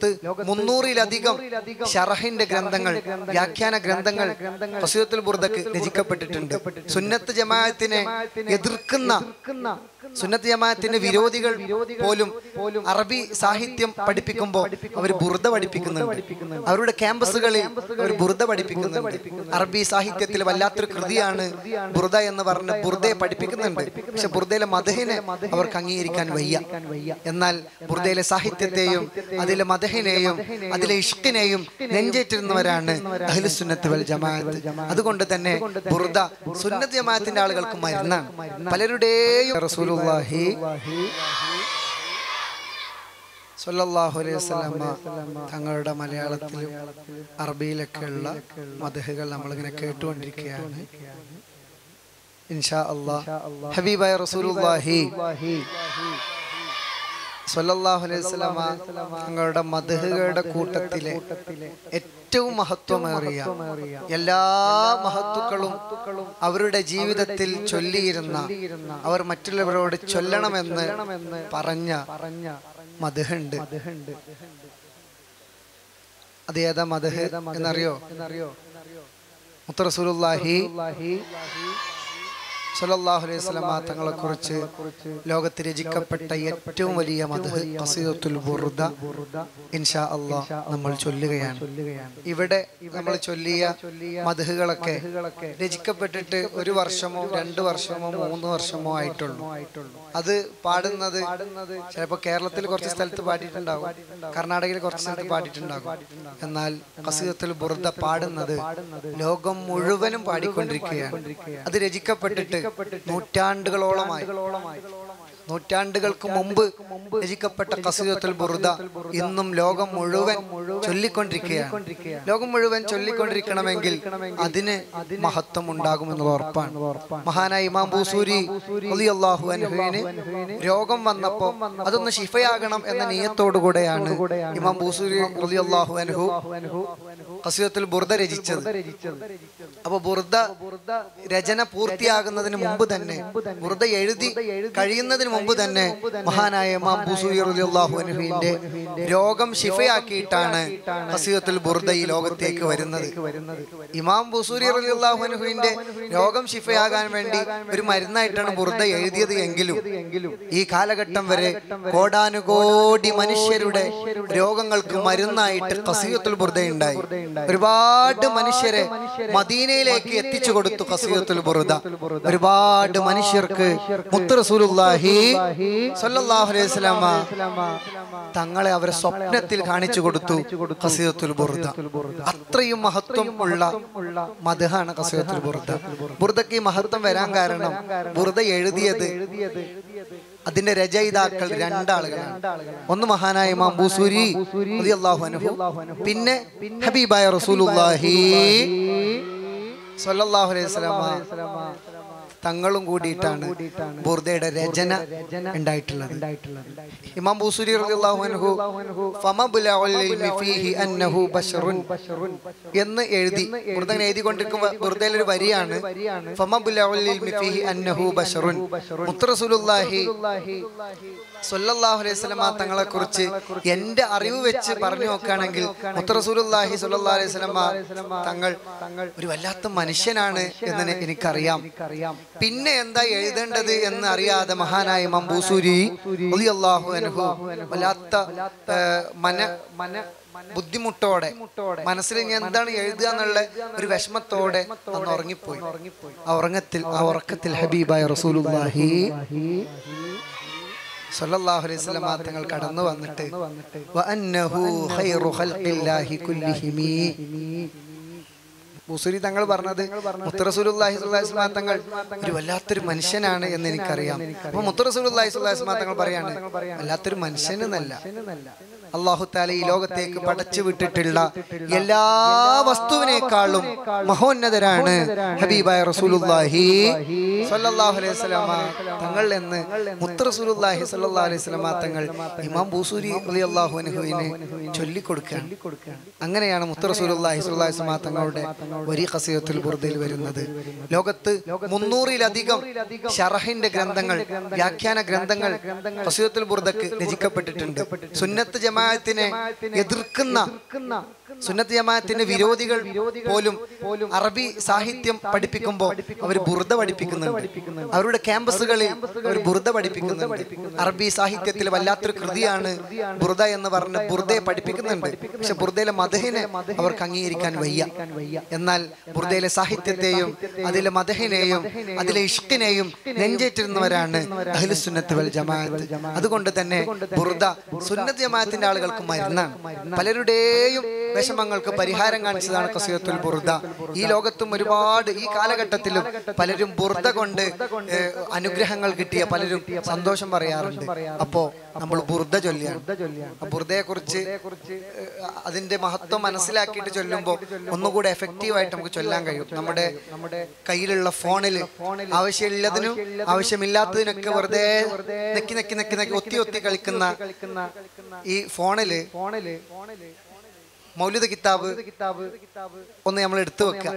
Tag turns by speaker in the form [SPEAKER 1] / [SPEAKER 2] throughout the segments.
[SPEAKER 1] ലോകത്ത് മുന്നൂറിലധികം ഷറഹിന്റെ ഗ്രന്ഥങ്ങൾ വ്യാഖ്യാന ഗ്രന്ഥങ്ങൾ ഖസീദത്തുൽ ബുർദക്ക് രചിക്കപ്പെട്ടിട്ടുണ്ട് സുന്നത്ത് ജമാഅത്തിനെ എതിർക്കുന്ന സുന്നത്ത് ജമാഅത്തിന്റെ വിരോധികൾ പോലും അറബി സാഹിത്യം പഠിപ്പിക്കുമ്പോൾ അവർ ബുർദ പഠിപ്പിക്കുന്നുണ്ട് അവരുടെ ക്യാമ്പസുകളിൽ അവർ ബുർദ പഠിപ്പിക്കുന്നുണ്ട് അറബി സാഹിത്യത്തിൽ വല്ലാത്തൊരു കൃതിയാണ് ബുർദ എന്ന് പറഞ്ഞ് ബുർദയെ പഠിപ്പിക്കുന്നുണ്ട് പക്ഷെ ബുർദയിലെ മദഹിനെ അവർക്ക് അംഗീകരിക്കാൻ വയ്യ എന്നാൽ ബുർദയിലെ സാഹിത്യത്തെയും അതിലെ മദഹിനെയും അതിലെ ഇഷ്കിനെയും നെഞ്ചേറ്റിരുന്നവരാണ് അഹ്ലുസുന്നത്ത് വൽ ജമാഅത്ത് അതുകൊണ്ട് തന്നെ ബുർദ സുന്നത്ത് ജമാഅത്തിന്റെ ആളുകൾക്ക് മരുന്നാണ് പലരുടെയും റസൂലുള്ളാഹി സല്ലല്ലാഹു അലൈഹി വസല്ലമ തങ്ങളുടെ മലയാളത്തിലും അറബിയിലൊക്കെയുള്ള മദഹുകൾ നമ്മളിങ്ങനെ കേട്ടുകൊണ്ടിരിക്കുകയാണ് ഇൻഷാ അല്ലാഹ് ഹബീബായ റസൂലുള്ളാഹി സല്ലല്ലാഹു അലൈഹി വസല്ലമ തങ്ങളുടെ മദഹുകളുടെ കൂട്ടത്തിലെ ഏറ്റവും മഹത്വമേറിയ എല്ലാ മഹത്തുക്കളും അവരുടെ ജീവിതത്തിൽ ചൊല്ലിയിരുന്ന അവർ മറ്റുള്ളവരോട് ചൊല്ലണമെന്ന് പറഞ്ഞ മദഹുണ്ട് അത് ഏതാ മദഹ് എന്നറിയോ മുത്ത റസൂലുള്ളാഹി സല്ലല്ലാഹു അലൈഹി വസല്ലമ തങ്ങളെ കുറിച്ച് ലോകത്ത് രചിക്കപ്പെട്ട ഏറ്റവും വലിയ മദ്ഹ് ഖസീദത്തുൽ ബുർദ ഇൻഷാ അല്ലാഹ് നമ്മൾ ചൊല്ലുകയാണ് ഇവിടെ നമ്മൾ ചൊല്ലിയ മദ്ഹുകളൊക്കെ രചിക്കപ്പെട്ടിട്ട് ഒരു വർഷമോ രണ്ട് വർഷമോ മൂന്ന് വർഷമോ ആയിട്ടുള്ളൂ അത് പാടുന്നത് ചിലപ്പോൾ കേരളത്തിൽ കുറച്ച് സ്ഥലത്ത് പാടിയിട്ടുണ്ടാകും കർണാടകയിൽ കുറച്ച് സ്ഥലത്ത് പാടിയിട്ടുണ്ടാകും എന്നാൽ ഖസീദത്തുൽ ബുർദ പാടുന്നത് ലോകം മുഴുവനും പാടിക്കൊണ്ടിരിക്കുകയാണ് അത് രചിക്കപ്പെട്ടിട്ട് നൂറ്റാണ്ടുകളോളമായി നൂറ്റാണ്ടുകൾക്ക് മുമ്പ് രചിക്കപ്പെട്ട കസീദത്തുൽ ബുർദ ഇന്നും ലോകം മുഴുവൻ ചൊല്ലിക്കൊണ്ടിരിക്കുകയാണ് ലോകം മുഴുവൻ ചൊല്ലിക്കൊണ്ടിരിക്കണമെങ്കിൽ അതിന് മഹത്വം ഉണ്ടാകുമെന്നുള്ള ഉറപ്പാണ് മഹാനായ ഇമാം ബൂസൂരി അള്ളാഹു അനുഹുവിന് രോഗം വന്നപ്പോ അതൊന്ന് ശിഫയാകണം എന്ന നിയത്തോടു കൂടെയാണ് ഇമാം ബൂസൂരി അള്ളാഹു അനുഹു കസീദത്തുൽ ബുർദ രചിച്ചത് അപ്പൊ ബുർദ രചന പൂർത്തിയാകുന്നതിന് മുമ്പ് തന്നെ ബുർദ എഴുതി കഴിയുന്നതിന് മുമ്പ് തന്നെ മഹാനായ ഇമാം ബുസൂരി റളിയല്ലാഹു അൻഹുവിന്റെ രോഗം ശിഫയാക്കിയിട്ടാണ് കസീദത്തുൽ ബുർദ ഈ ലോകത്തേക്ക് വരുന്നത് ഇമാം ബുസൂരി റളിയല്ലാഹു അൻഹുവിന്റെ രോഗം ശിഫയാകാൻ വേണ്ടി ഒരു മരുന്നായിട്ടാണ് ബുർദ എഴുതിയത് എങ്കിലും ഈ കാലഘട്ടം വരെ കോടാനുകോടി മനുഷ്യരുടെ രോഗങ്ങൾക്ക് മരുന്നായിട്ട് കസീദത്തുൽ ബുർദ ഉണ്ടായി ഒരുപാട് മനുഷ്യരെ മദീനയിലേക്ക് എത്തിച്ചു കൊടുത്തു കസീദത്തുൽ ബുർദ ഒരുപാട് മനുഷ്യർക്ക് മുത്ത് റസൂലുള്ളാഹി സ്വല്ലല്ലാഹു അലൈഹി വസല്ലമ തങ്ങളെ അവരെ സ്വപ്നത്തിൽ കാണിച്ചു കൊടുത്തു കസീദത്തുൽ ബുർദ അത്രയും മഹത്വം ഉള്ള മദഹാണ് കസീദത്തുൽ ബുർദ ബുർദക്ക് ഈ മഹത്വം വരാൻ കാരണം ബുർദ എഴുതിയത് അതിന്റെ രചയിതാക്കൾ രണ്ടാളുകളാണ് ഒന്ന് മഹാനായ ഇമാം ബൂസൂരി റളിയല്ലാഹു അൻഹു പിന്നെ ഹബീബായ റസൂലുള്ളാഹി സ്വല്ലല്ലാഹു അലൈഹി വസല്ലമ തങ്ങളും കൂടിയിട്ടാണ് ബുർദയുടെ രചന ഉണ്ടായിട്ടുള്ളത് ഇമാം ബൂസൂരി റളിയല്ലാഹു അൻഹു ഫമബ്ലഉൽ ഇൽമി ഫീഹി അന്നഹു ബശറുൻ എന്ന് എഴുതി ബുർദ ഇങ്ങനെ എഴുതിക്കൊണ്ടിരിക്കുമ്പോൾ ബുർദയിൽ ഒരു വരിയാണ് ഫമബ്ലഉൽ ഇൽമി ഫീഹി അന്നഹു ബശറുൻ മുത്ത് റസൂലുള്ളാഹി സല്ലല്ലാഹു അലൈഹി വസല്ലമ തങ്ങളെ കുറിച്ച് എന്റെ അറിവ് വെച്ച് പറഞ്ഞു നോക്കുകയാണെങ്കിൽ മുത്ത് റസൂലുള്ളാഹി സല്ലല്ലാഹു അലൈഹി വസല്ലമ തങ്ങൾ ഒരു വല്ലാത്ത മനുഷ്യനാണ് എന്ന് എനിക്കറിയാം പിന്നെ എന്താ എഴുതേണ്ടത് എന്ന് അറിയാതെ മഹാനായ ഇമാം ബൂസൂരി റളിയല്ലാഹു അൻഹു വല്ലാത്ത ആ, മന മന ബുദ്ധിമുട്ടോടെ മനസ്സിൽ ഇനി എന്താണ് എഴുതുക എന്നുള്ള ഒരു വിഷമത്തോടെ അന്ന് ഉറങ്ങിപ്പോയി ആ ഉറങ്ങത്തിൽ ആ ഉറക്കത്തിൽ ഹബീബായ റസൂലുള്ളാഹി സല്ലല്ലാഹു അലൈഹി വസല്ലം തങ്ങൾ കടന്നു വന്നിട്ട് വഅന്നഹു ഖൈറു ഖൽഖില്ലാഹി കുല്ലിഹിമി മുസുരി തങ്ങൾ പറഞ്ഞത് മുത്തറസൂലുള്ളാഹി സ്വല്ലല്ലാഹി അലൈഹി വസല്ലം തങ്ങൾ ഒരു വല്ലാത്തൊരു മനുഷ്യനാണ് എന്ന് എനിക്കറിയാം അപ്പൊ മുത്തറസൂലുള്ളാഹി സ്വല്ലല്ലാഹി അലൈഹി വസല്ലം തങ്ങൾ പറയാണ് വല്ലാത്തൊരു മനുഷ്യനെന്നല്ല അള്ളാഹു താല ഈ ലോകത്തേക്ക് പടച്ചു വിട്ടിട്ടുള്ള എല്ലാ വസ്തുവിനേക്കാളും മഹോന്നതരാണ് ഹബീബായ റസൂലുള്ളാഹി സ്വല്ലല്ലാഹു അലൈഹി വസല്ലമ തങ്ങൾ എന്ന് മുത്ത് റസൂലുള്ളാഹി സ്വല്ലല്ലാഹു അലൈഹി വസല്ലമ തങ്ങൾ ഇമാം ബൂസൂരി റളിയല്ലാഹു അൻഹുവിനെ ചൊല്ലിക്കൊടുക്കുകയാണ് അങ്ങനെയാണ് മുത്ത് റസൂലുള്ളാഹി സ്വല്ലല്ലാഹു അലൈഹി വസല്ലമ തങ്ങളുടെ വരി ഖസീദത്തുൽ ബുർദയിൽ വരുന്നത് ലോകത്ത് മുന്നൂറിലധികം ഷറഹിന്റെ ഗ്രന്ഥങ്ങൾ വ്യാഖ്യാന ഗ്രന്ഥങ്ങൾ ഖസീദത്തുൽ ബുർദക്ക് രചിക്കപ്പെട്ടിട്ടുണ്ട് സുന്നത്ത് ജമാ ജമാഅത്തിനെ എതിർക്കുന്ന സുന്നത്ത് ജമാഅത്തിന്റെ വിരോധികൾ പോലും അറബി സാഹിത്യം പഠിപ്പിക്കുമ്പോൾ അവർ ബുർദ പഠിപ്പിക്കുന്നുണ്ട് അവരുടെ ക്യാമ്പസുകളിൽ അവർ ബുർദ പഠിപ്പിക്കുന്നുണ്ട് അറബി സാഹിത്യത്തിൽ വല്ലാത്തൊരു കൃതിയാണ് ബുർദ എന്ന് പറഞ്ഞ് ബുർദയെ പഠിപ്പിക്കുന്നുണ്ട് പക്ഷെ ബുർദയിലെ മദഹിനെ അവർക്ക് അംഗീകരിക്കാൻ വയ്യ എന്നാൽ ബുർദയിലെ സാഹിത്യത്തെയും അതിലെ മദഹിനെയും അതിലെ ഇഷ്കിനെയും നെഞ്ചേറ്റിരുന്നവരാണ് അഹ്ലുസുന്നത്ത് വൽ ജമാഅത്ത് അതുകൊണ്ട് തന്നെ ബുർദ സുന്നത്ത് ജമാഅത്തിന്റെ ആളുകൾക്ക് മരുന്നാണ് പലരുടെയും വിഷമങ്ങൾക്ക് പരിഹാരം കാണിച്ചതാണ് കസീയത്തുൽ ബുർദ ഈ ലോകത്തും ഒരുപാട് ഈ കാലഘട്ടത്തിലും പലരും ബുർദ കൊണ്ട് ഏഹ്, അനുഗ്രഹങ്ങൾ കിട്ടിയ പലരും സന്തോഷം പറയാറുണ്ട് അപ്പോ നമ്മൾ ബുർദ ചൊല്ലിയാണ് ബുർദയെ കുറിച്ച് അതിന്റെ മഹത്വം മനസ്സിലാക്കിയിട്ട് ചൊല്ലുമ്പോൾ ഒന്നുകൂടെ എഫക്റ്റീവ് ആയിട്ട് നമുക്ക് ചൊല്ലാൻ കഴിയും നമ്മുടെ നമ്മുടെ കയ്യിലുള്ള ഫോണിൽ ആവശ്യമുള്ളതിനും ആവശ്യമില്ലാത്തതിനൊക്കെ വെറുതെ നെക്കി നെക്കി നെക്കി നെക്കി ഒത്തി ഒത്തി കളിക്കുന്ന ഈ ഫോണില് ഫോണില് മൗലിക കിതാബ് കിതാബ് ഒന്ന് നമ്മൾ എടുത്തു വെക്കുക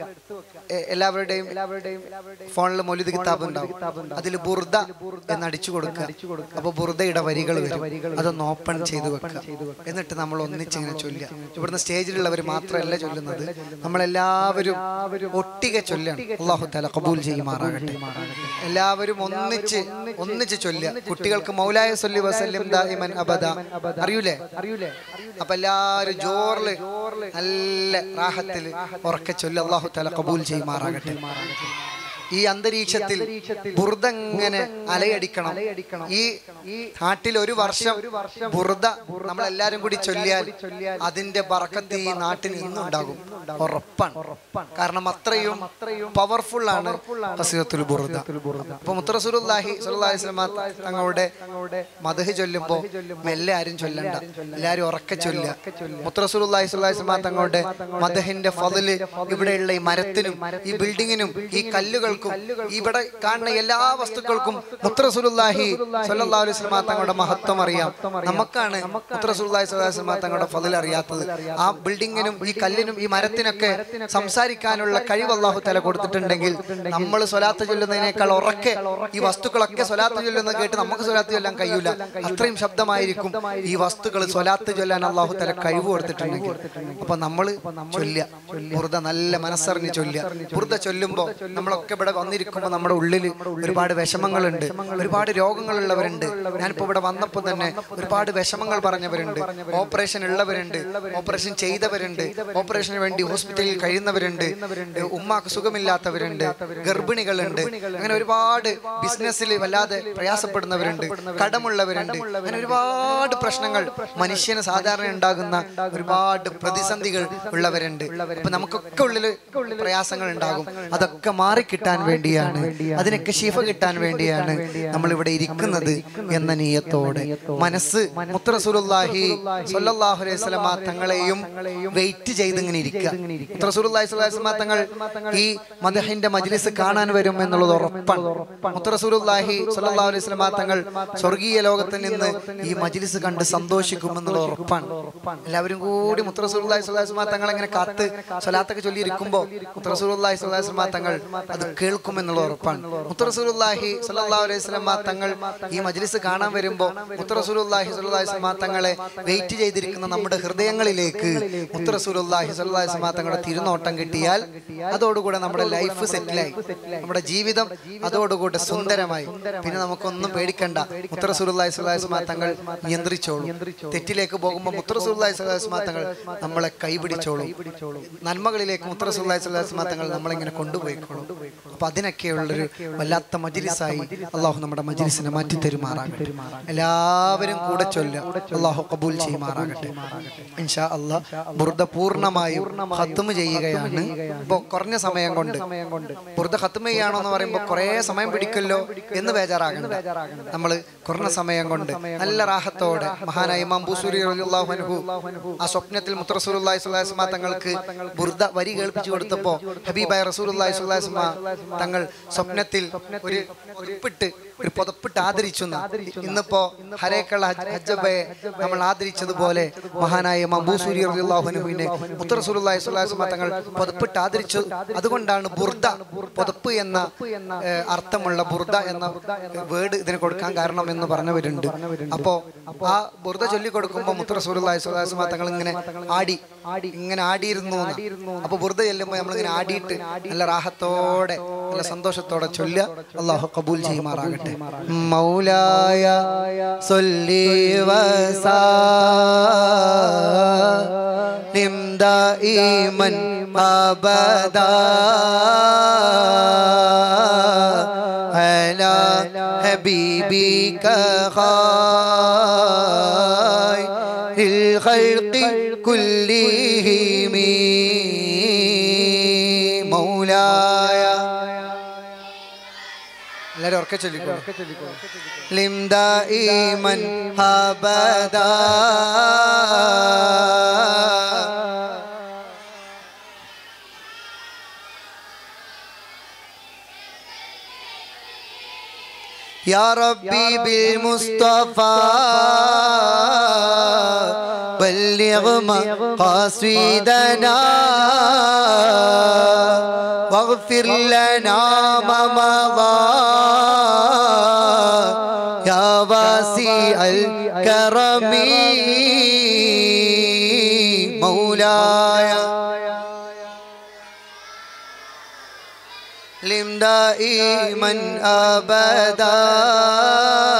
[SPEAKER 1] എ- എല്ലാവരുടെയും എല്ലാവരുടെയും ഫോണിൽ മൗലിക കിതാബ് ഉണ്ടാവും അതിൽ ബുർദ എന്ന് അടിച്ചു കൊടുക്കുക അപ്പൊ ബുർദയുടെ വരികൾ വരും അതൊന്ന് ഓപ്പൺ ചെയ്ത് വെക്കുക എന്നിട്ട് നമ്മൾ ഒന്നിച്ചിങ്ങനെ ചൊല്ലുക ഇവിടുന്ന് സ്റ്റേജിലുള്ളവർ മാത്രമല്ല ചൊല്ലുന്നത് നമ്മളെല്ലാവരും ഒട്ടിക ചൊല്ലാണ് അള്ളാഹു താല കബൂൽ ചെയ്യുമാറാകട്ടെ എല്ലാവരും ഒന്നിച്ച് ഒന്നിച്ച് ചൊല്ലുക കുട്ടികൾക്ക് മൗലായ സൊല്ലി വസല്ലിം ദായിമൻ അബദ അറിയൂലേ അറിയൂലേ അപ്പൊ എല്ലാവരും ജോറില് നല്ല റാഹത്തില് ഉറക്കെ ചൊല്ലി അള്ളാഹു താല കബൂൽ ചെയ്യുമാറാകട്ടെ ഈ അന്തരീക്ഷത്തിൽ ബുർദ ഇങ്ങനെ അലയടിക്കണം ഈ നാട്ടിൽ ഒരു വർഷം ബുർദ നമ്മളെല്ലാരും കൂടി ചൊല്ലിയാൽ അതിന്റെ ബറക്കത്ത് ഈ നാട്ടിൽ ഇന്നുണ്ടാകും ഉറപ്പാണ് കാരണം അത്രയും പവർഫുൾ ആണ് ഖസീദത്തുൽ ബുർദ അപ്പൊ മുത്തറസുലുല്ലാഹി സ്വല്ലല്ലാഹി അലൈഹി വസല്ലമ തങ്ങളുടെ മദഹ് ചൊല്ലുമ്പോ മെല്ലെ ആരും ചൊല്ലണ്ട എല്ലാരും ഉറക്കെ ചൊല്ലുക മുത്തറസുലുല്ലാഹി സ്വല്ലല്ലാഹി അലൈഹി വസല്ലമ തങ്ങളുടെ മദഹിന്റെ ഫضല് ഇവിടെയുള്ള ഈ മരത്തിനും ഈ ബിൽഡിങ്ങിനും ഈ കല്ലുകൾക്കും ഇവിടെ കാണുന്ന എല്ലാ വസ്തുക്കൾക്കും മുത്തറസുലുല്ലാഹി സ്വല്ലല്ലാഹു അലൈഹി വസല്ലമ തങ്ങളുടെ മഹത്വം അറിയാം നമുക്കാണ് മുത്തറസുലുല്ലാഹി സ്വല്ലല്ലാഹി അലൈഹി വസല്ലമ തങ്ങളുടെ ഫضൽ അറിയാത്തത് ആ ബിൽഡിങ്ങിനും ഈ കല്ലിനും ഈ മരത്തിനൊക്കെ സംസാരിക്കാനുള്ള കഴിവ് അള്ളാഹു തല കൊടുത്തിട്ടുണ്ടെങ്കിൽ നമ്മൾ സ്വലാത്ത് ചൊല്ലുന്നതിനേക്കാൾ ഉറക്കെ ഈ വസ്തുക്കളൊക്കെ സ്വലാത്ത് ചൊല്ലുന്നത് കേട്ട് നമുക്ക് സ്വലാത്ത് ചൊല്ലാൻ കഴിയൂല അത്രയും ശബ്ദമായിരിക്കും ഈ വസ്തുക്കൾ സ്വലാത്ത് ചൊല്ലാൻ അള്ളാഹു തല കഴിവ് കൊടുത്തിട്ടുണ്ടെങ്കിൽ അപ്പൊ നമ്മൾ ചൊല്ലുക ബുർദ നല്ല മനസ്സറിഞ്ഞ് ചൊല്ലുക ബുർദ ചൊല്ലുമ്പോൾ നമ്മളൊക്കെ ഇവിടെ വന്നിരിക്കുമ്പോൾ നമ്മുടെ ഉള്ളിൽ ഒരുപാട് വിഷമങ്ങളുണ്ട് ഒരുപാട് രോഗങ്ങളുള്ളവരുണ്ട് ഞാനിപ്പോ ഇവിടെ വന്നപ്പോൾ തന്നെ ഒരുപാട് വിഷമങ്ങൾ പറഞ്ഞവരുണ്ട് ഓപ്പറേഷൻ ഉള്ളവരുണ്ട് ഓപ്പറേഷൻ ചെയ്തവരുണ്ട് ഓപ്പറേഷന് വേണ്ടി ഹോസ്പിറ്റലിൽ കഴിയുന്നവരുണ്ട് ഉമ്മാക്ക് സുഖമില്ലാത്തവരുണ്ട് ഗർഭിണികളുണ്ട് അങ്ങനെ ഒരുപാട് ബിസിനസ്സിൽ വല്ലാതെ പ്രയാസപ്പെടുന്നവരുണ്ട് കടമുള്ളവരുണ്ട് അങ്ങനെ ഒരുപാട് പ്രശ്നങ്ങൾ മനുഷ്യന് സാധാരണ ഉണ്ടാകുന്ന ഒരുപാട് പ്രതിസന്ധികൾ ഉള്ളവരുണ്ട് അപ്പൊ നമുക്കൊക്കെ ഉള്ളില് പ്രയാസങ്ങൾ ഉണ്ടാകും അതൊക്കെ മാറിക്കിട്ടാൻ വേണ്ടിയാണ് അതിനൊക്കെ ശിഫ കിട്ടാൻ വേണ്ടിയാണ് നമ്മൾ ഇവിടെ ഇരിക്കുന്നത് എന്ന നീയത്തോടെ മനസ്സ് മുത്തറസുലുല്ലാഹി സ്വല്ലല്ലാഹു അലൈഹി വസല്ലമ തങ്ങളെയും വെയിറ്റ് ചെയ്ത് ഇങ്ങനെ ഇരിക്കുക മുത്തറസുലുല്ലാഹി സ്വല്ലല്ലാഹു അലൈഹി വസല്ലമ തങ്ങൾ ഈ മദഹിന്റെ മജ്ലിസ് കാണാൻ വരും എന്നുള്ളത് ഉറപ്പാണ് മുത്തറസുലുല്ലാഹി സ്വല്ലല്ലാഹു അലൈഹി വസല്ലമ തങ്ങൾ സ്വർഗീയ ലോകത്ത് നിന്ന് ഈ മജ്ലിസ് കണ്ട് സന്തോഷിക്കും എന്നുള്ളത് ഉറപ്പാണ് എല്ലാവരും കൂടി മുത്തറസുലുല്ലാഹി സ്വല്ലല്ലാഹു അലൈഹി വസല്ലമ തങ്ങൾ ഇങ്ങനെ കാത്ത് സ്വലാത്തൊക്കെ ചൊല്ലി ഇരിക്കുമ്പോൾ മുത്തറസുലുല്ലാഹി സ്വല്ലല്ലാഹു അലൈഹി വസല്ലമ തങ്ങൾ അത് കേൾക്കും എന്നുള്ള ഉറപ്പാണ് മുത്തറസുലുല്ലാഹി സ്വല്ലല്ലാഹു അലൈഹി വസല്ലമ തങ്ങൾ ഈ മജ്ലിസ് കാണാൻ വരുമ്പോൾ മുത്തറസുലുല്ലാഹി സ്വല്ലല്ലാഹു അലൈഹി വസല്ലമ തങ്ങളെ വെയിറ്റ് ചെയ്തിരിക്കുന്ന നമ്മുടെ ഹൃദയങ്ങളിലേക്ക് മുത്തറസുലുല്ലാഹി സ്വല്ലല്ലാഹു അലൈഹി വസല്ലമ തങ്ങളുടെ തിരുനോട്ടം കിട്ടിയാൽ അതോടുകൂടെ നമ്മുടെ ലൈഫ് സെറ്റിലായി നമ്മുടെ ജീവിതം അതോടുകൂടെ സുന്ദരമായി പിന്നെ നമുക്കൊന്നും പേടിക്കണ്ട മുത്തറസുലുല്ലാഹി സ്വല്ലല്ലാഹു അലൈഹി വസല്ലമ തങ്ങൾ നിയന്ത്രിച്ചോളും തെറ്റിലേക്ക് പോകുമ്പോൾ മുത്തറസുലുല്ലാഹി സ്വല്ലല്ലാഹു അലൈഹി വസല്ലമ തങ്ങൾ നമ്മളെ കൈപിടിച്ചോളും നന്മകളിലേക്ക് മുത്തറസുല്ലാഹി സ്വല്ലല്ലാഹു അലൈഹി വസല്ലമ തങ്ങൾ നമ്മളിങ്ങനെ കൊണ്ടുപോയിക്കോളും അപ്പൊ അതിനൊക്കെയുള്ളൊരു വല്ലാത്ത മജിലിസായി അള്ളാഹു നമ്മുടെ മജിലിസിനെ മാറ്റി തരുമാറാകട്ടെ എല്ലാവരും കൂടെ ചൊല്ലുക അള്ളാഹു കബൂൽ ചെയ്യുമാറാകട്ടെ ഇൻഷാ അള്ളാഹ് ബുർദ പൂർണ്ണമായും ഖത്തുമ് ചെയ്യുകയാണ് ഇപ്പൊ കുറഞ്ഞ സമയം കൊണ്ട് ബുർദ ഖത്തുമ് ചെയ്യാണോ എന്ന് പറയുമ്പോൾ കുറെ സമയം പിടിക്കല്ലോ എന്ന് ബേജാറാകണ്ട നമ്മൾ കുറഞ്ഞ സമയം കൊണ്ട് നല്ല റാഹത്തോടെ മഹാനായ ഇമാം ബൂസൂരി റളിയല്ലാഹു അൻഹു ആ സ്വപ്നത്തിൽ മുത്തറസൂലുള്ളാഹി സ്വല്ലല്ലാഹു അലൈഹി വസല്ലം തങ്ങൾക്ക് ബുർദ വരി കേൾപ്പിച്ചു കൊടുത്തപ്പോൾ ഹബീബായ റസൂലുള്ളാഹി സ്വല്ലല്ലാഹു അലൈഹി വസല്ലം തങ്ങൾ സ്വപ്നത്തിൽ ഒരു ഉപ്പിട്ട് ഒരു പുതപ്പിട്ട് ആദരിച്ചു എന്ന്. ഇന്നിപ്പോ ഹരേക്കള ഹജ്ജബയെ നമ്മൾ ആദരിച്ചതുപോലെ മഹാനായ മബൂസൂരി റളിയല്ലാഹുവിനെ മുത്തറസൂലുള്ളാഹി സ്വല്ലല്ലാഹു അലൈഹി വസല്ലം തങ്ങൾ പുതപ്പിട്ട് ആദരിച്ചു അതുകൊണ്ടാണ് ബുർദ പുതപ്പ് എന്ന ഏഹ്, അർത്ഥമുള്ള ബുർദ എന്ന വേർഡ് ഇതിന് കൊടുക്കാൻ കാരണം എന്ന് പറഞ്ഞവരുണ്ട് അപ്പോ ആ ബുർദ ചൊല്ലി കൊടുക്കുമ്പോൾ മുത്തറസൂലുള്ളാഹി സ്വല്ലല്ലാഹു അലൈഹി വസല്ലം തങ്ങൾ ഇങ്ങനെ ആടി ഇങ്ങനെ ആടിയിരുന്നു എന്നാ. അപ്പൊ ബുർദ ചെല്ലുമ്പോൾ നമ്മളിങ്ങനെ ആടിയിട്ട് നല്ല റാഹത്തോടെ നല്ല സന്തോഷത്തോടെ ചൊല്ലുക അള്ളാഹു കബൂൽ ചെയ്യുമാറാകട്ടെ മൗലായ സൊല്ലി വസാലിം ദായിമൻ അബദാ على حبيبك خير الخلق كلهم مولاي എല്ലാവരും ഉറക്കെ ചൊല്ലിക്കോ ലിം ദായിമൻ അബദാ يا ربي بالمصطفى بلغ مقاصدنا واغفر لنا ما مضى يا واسع الكرم مولاي لم دائما أبدا